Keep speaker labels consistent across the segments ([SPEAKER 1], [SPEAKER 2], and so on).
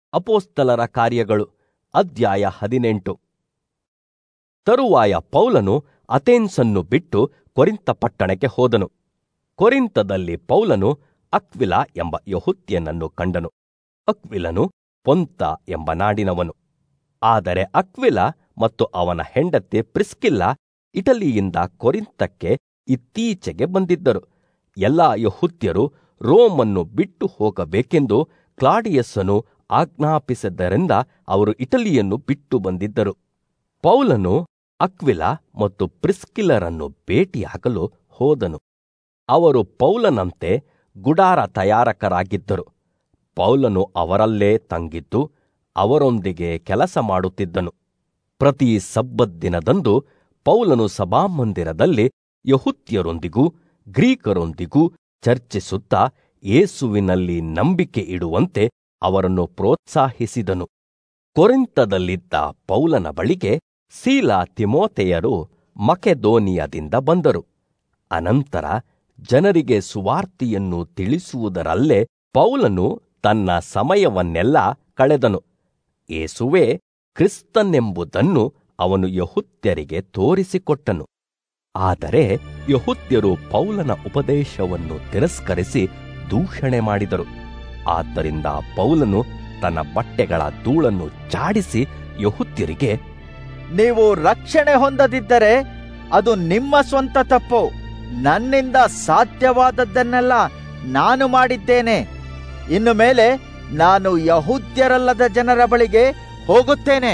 [SPEAKER 1] ಅಪೋಸ್ತಲರ ಕಾರ್ಯಗಳು ಅಧ್ಯಾಯ ಹದಿನೆಂಟು ತರುವಾಯ ಪೌಲನು ಅಥೆನ್ಸನ್ನು ಬಿಟ್ಟು ಕೊರಿಂತ ಪಟ್ಟಣಕ್ಕೆ ಹೋದನು ಕೊರಿಂತದಲ್ಲಿ ಪೌಲನು ಅಕ್ವಿಲ ಎಂಬ ಯಹುತ್ಯನನ್ನು ಕಂಡನು ಅಕ್ವಿಲನು ಪೊಂತ ಎಂಬ ನಾಡಿನವನು ಆದರೆ ಅಕ್ವಿಲ ಮತ್ತು ಅವನ ಹೆಂಡತಿ ಪ್ರಿಸ್ಕಿಲ್ಲ ಇಟಲಿಯಿಂದ ಕೊರಿಂತಕ್ಕೆ ಇತ್ತೀಚೆಗೆ ಬಂದಿದ್ದರು ಎಲ್ಲಾ ಯಹುತ್ಯರು ರೋಮನ್ನು ಬಿಟ್ಟು ಹೋಗಬೇಕೆಂದು ಕ್ಲಾಡಿಯಸ್ಸನು ಆಜ್ಞಾಪಿಸಿದ್ದರಿಂದ ಅವರು ಇಟಲಿಯನ್ನು ಬಿಟ್ಟು ಬಂದಿದ್ದರು ಪೌಲನು ಅಕ್ವಿಲ ಮತ್ತು ಪ್ರಿಸ್ಕಿಲ್ಲರನ್ನು ಭೇಟಿಯಾಗಲು ಹೋದನು ಅವರು ಪೌಲನಂತೆ ಗುಡಾರ ತಯಾರಕರಾಗಿದ್ದರು ಪೌಲನು ಅವರಲ್ಲೇ ತಂಗಿದ್ದು ಅವರೊಂದಿಗೆ ಕೆಲಸ ಮಾಡುತ್ತಿದ್ದನು ಪ್ರತಿ ಸಬ್ಬತ್ ದಿನದಂದು ಪೌಲನು ಸಭಾಮಂದಿರದಲ್ಲಿ ಯಹುತ್ಯರೊಂದಿಗೂ ಗ್ರೀಕರೊಂದಿಗೂ ಚರ್ಚಿಸುತ್ತಾ ಯೇಸುವಿನಲ್ಲಿ ನಂಬಿಕೆ ಇಡುವಂತೆ ಅವರನ್ನು ಪ್ರೋತ್ಸಾಹಿಸಿದನು ಕೊರಿಂತದಲ್ಲಿದ್ದ ಪೌಲನ ಬಳಿಗೆ ಸೀಲ ತಿಮೋತೆಯರು ಮಕೆದೋನಿಯದಿಂದ ಬಂದರು ಅನಂತರ ಜನರಿಗೆ ಸುವಾರ್ತೆಯನ್ನು ತಿಳಿಸುವುದರಲ್ಲೇ ಪೌಲನು ತನ್ನ ಸಮಯವನ್ನೆಲ್ಲ ಕಳೆದನು ಏಸುವೇ ಕ್ರಿಸ್ತನೆಂಬುದನ್ನು ಅವನು ಯಹುತ್ಯರಿಗೆ ತೋರಿಸಿಕೊಟ್ಟನು ಆದರೆ ಯಹುತ್ಯರು ಪೌಲನ ಉಪದೇಶವನ್ನು ತಿರಸ್ಕರಿಸಿ ದೂಷಣೆ ಮಾಡಿದರು ಆದ್ದರಿಂದ ಪೌಲನು ತನ್ನ ಬಟ್ಟೆಗಳ ಧೂಳನ್ನು ಚಾಡಿಸಿ ಯಹುತ್ಯರಿಗೆ
[SPEAKER 2] ನೀವು ರಕ್ಷಣೆ ಹೊಂದದಿದ್ದರೆ ಅದು ನಿಮ್ಮ ಸ್ವಂತ ತಪ್ಪು ನನ್ನಿಂದ ಸಾಧ್ಯವಾದದ್ದನ್ನೆಲ್ಲ ನಾನು ಮಾಡಿದ್ದೇನೆ ಇನ್ನು ಮೇಲೆ ನಾನು ಯಹೂದ್ಯರಲ್ಲದ ಜನರ ಬಳಿಗೆ ಹೋಗುತ್ತೇನೆ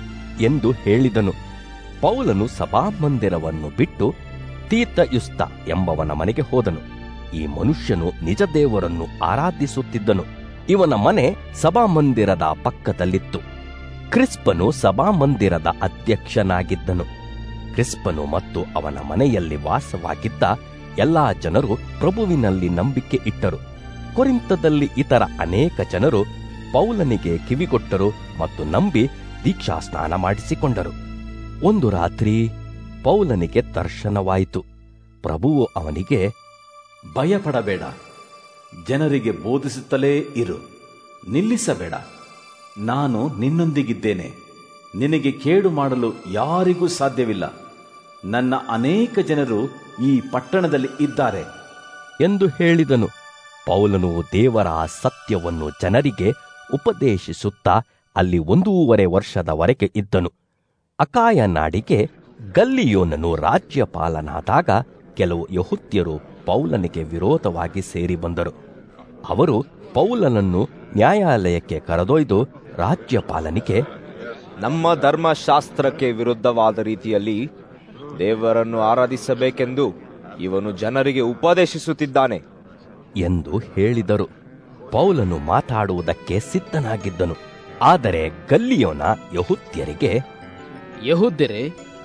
[SPEAKER 1] ಎಂದು ಹೇಳಿದನು ಪೌಲನು ಸಭಾಮಂದಿರವನ್ನು ಬಿಟ್ಟು ತೀತಯುಸ್ತ ಎಂಬವನ ಮನೆಗೆ ಹೋದನು ಈ ಮನುಷ್ಯನು ನಿಜ ದೇವರನ್ನು ಆರಾಧಿಸುತ್ತಿದ್ದನು ಇವನ ಮನೆ ಸಭಾಮಂದಿರದ ಪಕ್ಕದಲ್ಲಿತ್ತು ಕ್ರಿಸ್ಪನು ಸಭಾಮಂದಿರದ ಅಧ್ಯಕ್ಷನಾಗಿದ್ದನು ಕ್ರಿಸ್ಪನು ಮತ್ತು ಅವನ ಮನೆಯಲ್ಲಿ ವಾಸವಾಗಿದ್ದ ಎಲ್ಲಾ ಜನರು ಪ್ರಭುವಿನಲ್ಲಿ ನಂಬಿಕೆ ಇಟ್ಟರು ಕೊರಿಂತದಲ್ಲಿ ಇತರ ಅನೇಕ ಜನರು ಪೌಲನಿಗೆ ಕಿವಿಗೊಟ್ಟರು ಮತ್ತು ನಂಬಿ ದೀಕ್ಷಾಸ್ನಾನ ಮಾಡಿಸಿಕೊಂಡರು ಒಂದು ರಾತ್ರಿ ಪೌಲನಿಗೆ ದರ್ಶನವಾಯಿತು ಪ್ರಭುವು ಅವನಿಗೆ
[SPEAKER 3] ಭಯಪಡಬೇಡ ಜನರಿಗೆ ಬೋಧಿಸುತ್ತಲೇ ಇರು ನಿಲ್ಲಿಸಬೇಡ ನಾನು ನಿನ್ನೊಂದಿಗಿದ್ದೇನೆ ನಿನಗೆ ಕೇಡು ಮಾಡಲು ಯಾರಿಗೂ ಸಾಧ್ಯವಿಲ್ಲ ನನ್ನ ಅನೇಕ ಜನರು ಈ ಪಟ್ಟಣದಲ್ಲಿ ಇದ್ದಾರೆ
[SPEAKER 1] ಎಂದು ಹೇಳಿದನು ಪೌಲನು ದೇವರ ಸತ್ಯವನ್ನು ಜನರಿಗೆ ಉಪದೇಶಿಸುತ್ತಾ ಅಲ್ಲಿ ಒಂದೂವರೆ ವರ್ಷದವರೆಗೆ ಇದ್ದನು ಅಕಾಯ ನಾಡಿಗೆ ಗಲ್ಲಿಯೋನನು ರಾಜ್ಯಪಾಲನಾದಾಗ ಕೆಲವು ಯಹುತ್ಯರು ಪೌಲನಿಗೆ ವಿರೋಧವಾಗಿ ಸೇರಿ ಬಂದರು ಅವರು ಪೌಲನನ್ನು ನ್ಯಾಯಾಲಯಕ್ಕೆ ಕರೆದೊಯ್ದು ರಾಜ್ಯಪಾಲನಿಗೆ
[SPEAKER 4] ನಮ್ಮ ಧರ್ಮಶಾಸ್ತ್ರಕ್ಕೆ ವಿರುದ್ಧವಾದ ರೀತಿಯಲ್ಲಿ ದೇವರನ್ನು ಆರಾಧಿಸಬೇಕೆಂದು ಇವನು ಜನರಿಗೆ ಉಪದೇಶಿಸುತ್ತಿದ್ದಾನೆ
[SPEAKER 1] ಎಂದು ಹೇಳಿದರು ಪೌಲನು ಮಾತಾಡುವುದಕ್ಕೆ ಸಿದ್ಧನಾಗಿದ್ದನು ಆದರೆ ಗಲ್ಲಿಯೋನ ಯಹುತ್ಯರಿಗೆ
[SPEAKER 5] ಯಹುದ್ಯರೇ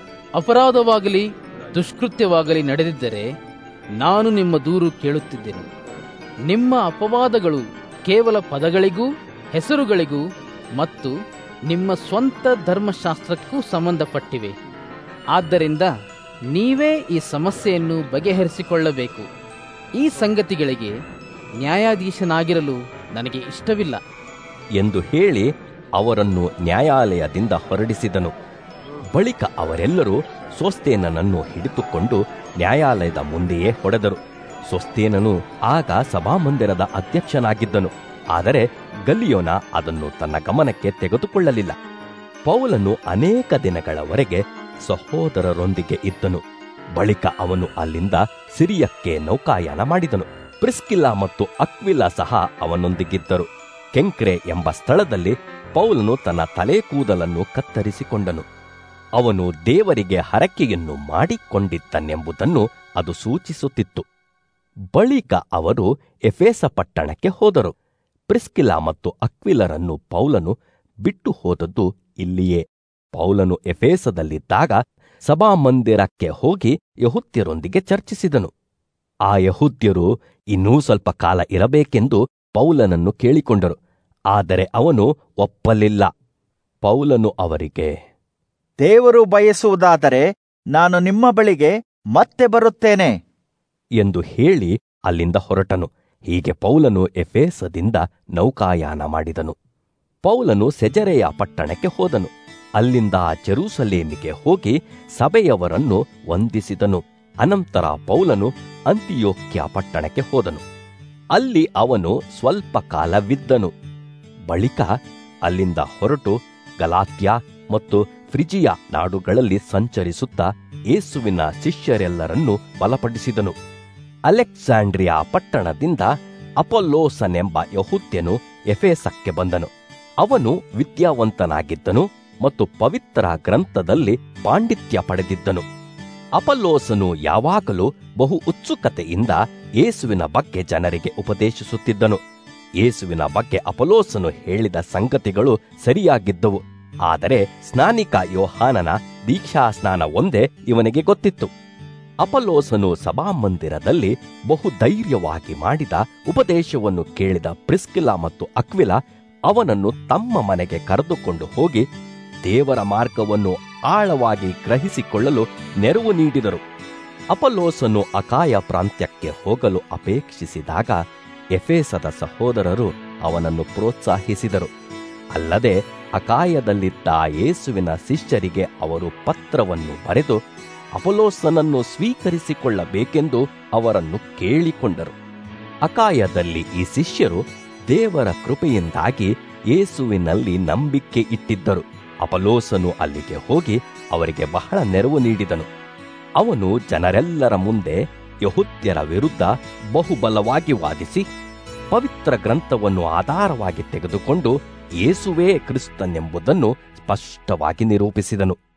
[SPEAKER 5] ಅಪರಾಧವಾಗಲಿ ದುಷ್ಕೃತ್ಯವಾಗಲಿ ನಡೆದಿದ್ದರೆ ನಾನು ನಿಮ್ಮ ದೂರು ಕೇಳುತ್ತಿದ್ದೆನು ನಿಮ್ಮ ಅಪವಾದಗಳು ಕೇವಲ ಪದಗಳಿಗೂ ಹೆಸರುಗಳಿಗೂ ಮತ್ತು ನಿಮ್ಮ ಸ್ವಂತ ಧರ್ಮಶಾಸ್ತ್ರಕ್ಕೂ ಸಂಬಂಧಪಟ್ಟಿವೆ ಆದ್ದರಿಂದ ನೀವೇ ಈ ಸಮಸ್ಯೆಯನ್ನು ಬಗೆಹರಿಸಿಕೊಳ್ಳಬೇಕು ಈ ಸಂಗತಿಗಳಿಗೆ ನ್ಯಾಯಾಧೀಶನಾಗಿರಲು ನನಗೆ ಇಷ್ಟವಿಲ್ಲ
[SPEAKER 1] ಎಂದು ಹೇಳಿ ಅವರನ್ನು ನ್ಯಾಯಾಲಯದಿಂದ ಹೊರಡಿಸಿದನು ಬಳಿಕ ಅವರೆಲ್ಲರೂ ಸ್ವಸ್ತೇನನನ್ನು ಹಿಡಿದುಕೊಂಡು ನ್ಯಾಯಾಲಯದ ಮುಂದೆಯೇ ಹೊಡೆದರು ಸ್ವಸ್ತೇನನು ಆಗ ಸಭಾಮಂದಿರದ ಅಧ್ಯಕ್ಷನಾಗಿದ್ದನು ಆದರೆ ಗಲ್ಲಿಯೋನ ಅದನ್ನು ತನ್ನ ಗಮನಕ್ಕೆ ತೆಗೆದುಕೊಳ್ಳಲಿಲ್ಲ ಪೌಲನು ಅನೇಕ ದಿನಗಳವರೆಗೆ ಸಹೋದರರೊಂದಿಗೆ ಇದ್ದನು ಬಳಿಕ ಅವನು ಅಲ್ಲಿಂದ ಸಿರಿಯಕ್ಕೆ ನೌಕಾಯಾನ ಮಾಡಿದನು ಪ್ರಿಸ್ಕಿಲ್ಲ ಮತ್ತು ಅಕ್ವಿಲ ಸಹ ಅವನೊಂದಿಗಿದ್ದರು ಕೆಂಕ್ರೆ ಎಂಬ ಸ್ಥಳದಲ್ಲಿ ಪೌಲನು ತನ್ನ ತಲೆ ಕೂದಲನ್ನು ಕತ್ತರಿಸಿಕೊಂಡನು ಅವನು ದೇವರಿಗೆ ಹರಕೆಯನ್ನು ಮಾಡಿಕೊಂಡಿದ್ದನೆಂಬುದನ್ನು ಅದು ಸೂಚಿಸುತ್ತಿತ್ತು ಬಳಿಕ ಅವರು ಎಫೇಸ ಪಟ್ಟಣಕ್ಕೆ ಹೋದರು ಪ್ರಿಸ್ಕಿಲ ಮತ್ತು ಅಕ್ವಿಲರನ್ನು ಪೌಲನು ಬಿಟ್ಟು ಹೋದದ್ದು ಇಲ್ಲಿಯೇ ಪೌಲನು ಎಫೇಸದಲ್ಲಿದ್ದಾಗ ಸಭಾಮಂದಿರಕ್ಕೆ ಹೋಗಿ ಯಹುತ್ಯರೊಂದಿಗೆ ಚರ್ಚಿಸಿದನು ಆ ಯಹುದ್ಯರು ಇನ್ನೂ ಸ್ವಲ್ಪ ಕಾಲ ಇರಬೇಕೆಂದು ಪೌಲನನ್ನು ಕೇಳಿಕೊಂಡರು ಆದರೆ ಅವನು ಒಪ್ಪಲಿಲ್ಲ ಪೌಲನು ಅವರಿಗೆ
[SPEAKER 2] ದೇವರು ಬಯಸುವುದಾದರೆ ನಾನು ನಿಮ್ಮ ಬಳಿಗೆ ಮತ್ತೆ ಬರುತ್ತೇನೆ
[SPEAKER 1] ಎಂದು ಹೇಳಿ ಅಲ್ಲಿಂದ ಹೊರಟನು ಹೀಗೆ ಪೌಲನು ಎಫೇಸದಿಂದ ನೌಕಾಯಾನ ಮಾಡಿದನು ಪೌಲನು ಸೆಜರೆಯ ಪಟ್ಟಣಕ್ಕೆ ಹೋದನು ಅಲ್ಲಿಂದ ಜೆರೂಸಲೇಮಿಗೆ ಹೋಗಿ ಸಭೆಯವರನ್ನು ವಂದಿಸಿದನು ಅನಂತರ ಪೌಲನು ಅಂತಿಯೋಕ್ಯ ಪಟ್ಟಣಕ್ಕೆ ಹೋದನು ಅಲ್ಲಿ ಅವನು ಸ್ವಲ್ಪ ಕಾಲವಿದ್ದನು ಬಳಿಕ ಅಲ್ಲಿಂದ ಹೊರಟು ಗಲಾತ್ಯ ಮತ್ತು ಫ್ರಿಜಿಯ ನಾಡುಗಳಲ್ಲಿ ಸಂಚರಿಸುತ್ತಾ ಯೇಸುವಿನ ಶಿಷ್ಯರೆಲ್ಲರನ್ನೂ ಬಲಪಡಿಸಿದನು ಅಲೆಕ್ಸಾಂಡ್ರಿಯಾ ಪಟ್ಟಣದಿಂದ ಅಪೊಲ್ಲೋಸನೆಂಬ ಯಹುತ್ಯನು ಎಫೇಸಕ್ಕೆ ಬಂದನು ಅವನು ವಿದ್ಯಾವಂತನಾಗಿದ್ದನು ಮತ್ತು ಪವಿತ್ರ ಗ್ರಂಥದಲ್ಲಿ ಪಾಂಡಿತ್ಯ ಪಡೆದಿದ್ದನು ಅಪಲ್ಲೋಸನು ಯಾವಾಗಲೂ ಬಹು ಉತ್ಸುಕತೆಯಿಂದ ಯೇಸುವಿನ ಬಗ್ಗೆ ಜನರಿಗೆ ಉಪದೇಶಿಸುತ್ತಿದ್ದನು ಯೇಸುವಿನ ಬಗ್ಗೆ ಅಪಲೋಸನು ಹೇಳಿದ ಸಂಗತಿಗಳು ಸರಿಯಾಗಿದ್ದವು ಆದರೆ ಸ್ನಾನಿಕ ಯೋಹಾನನ ದೀಕ್ಷಾ ಸ್ನಾನ ಒಂದೇ ಇವನಿಗೆ ಗೊತ್ತಿತ್ತು ಅಪಲೋಸನು ಸಭಾಮಂದಿರದಲ್ಲಿ ಬಹು ಧೈರ್ಯವಾಗಿ ಮಾಡಿದ ಉಪದೇಶವನ್ನು ಕೇಳಿದ ಪ್ರಿಸ್ಕಿಲಾ ಮತ್ತು ಅಕ್ವಿಲ ಅವನನ್ನು ತಮ್ಮ ಮನೆಗೆ ಕರೆದುಕೊಂಡು ಹೋಗಿ ದೇವರ ಮಾರ್ಗವನ್ನು ಆಳವಾಗಿ ಗ್ರಹಿಸಿಕೊಳ್ಳಲು ನೆರವು ನೀಡಿದರು ಅಪಲೋಸನು ಅಕಾಯ ಪ್ರಾಂತ್ಯಕ್ಕೆ ಹೋಗಲು ಅಪೇಕ್ಷಿಸಿದಾಗ ಎಫೇಸದ ಸಹೋದರರು ಅವನನ್ನು ಪ್ರೋತ್ಸಾಹಿಸಿದರು ಅಲ್ಲದೆ ಅಕಾಯದಲ್ಲಿದ್ದ ಯೇಸುವಿನ ಶಿಷ್ಯರಿಗೆ ಅವರು ಪತ್ರವನ್ನು ಬರೆದು ಅಪಲೋಸನನ್ನು ಸ್ವೀಕರಿಸಿಕೊಳ್ಳಬೇಕೆಂದು ಅವರನ್ನು ಕೇಳಿಕೊಂಡರು ಅಕಾಯದಲ್ಲಿ ಈ ಶಿಷ್ಯರು ದೇವರ ಕೃಪೆಯಿಂದಾಗಿ ಯೇಸುವಿನಲ್ಲಿ ನಂಬಿಕೆ ಇಟ್ಟಿದ್ದರು ಅಪಲೋಸನು ಅಲ್ಲಿಗೆ ಹೋಗಿ ಅವರಿಗೆ ಬಹಳ ನೆರವು ನೀಡಿದನು ಅವನು ಜನರೆಲ್ಲರ ಮುಂದೆ ಯಹುದ್ಯರ ವಿರುದ್ಧ ಬಹುಬಲವಾಗಿ ವಾದಿಸಿ ಪವಿತ್ರ ಗ್ರಂಥವನ್ನು ಆಧಾರವಾಗಿ ತೆಗೆದುಕೊಂಡು ಯೇಸುವೇ ಕ್ರಿಸ್ತನೆಂಬುದನ್ನು ಸ್ಪಷ್ಟವಾಗಿ ನಿರೂಪಿಸಿದನು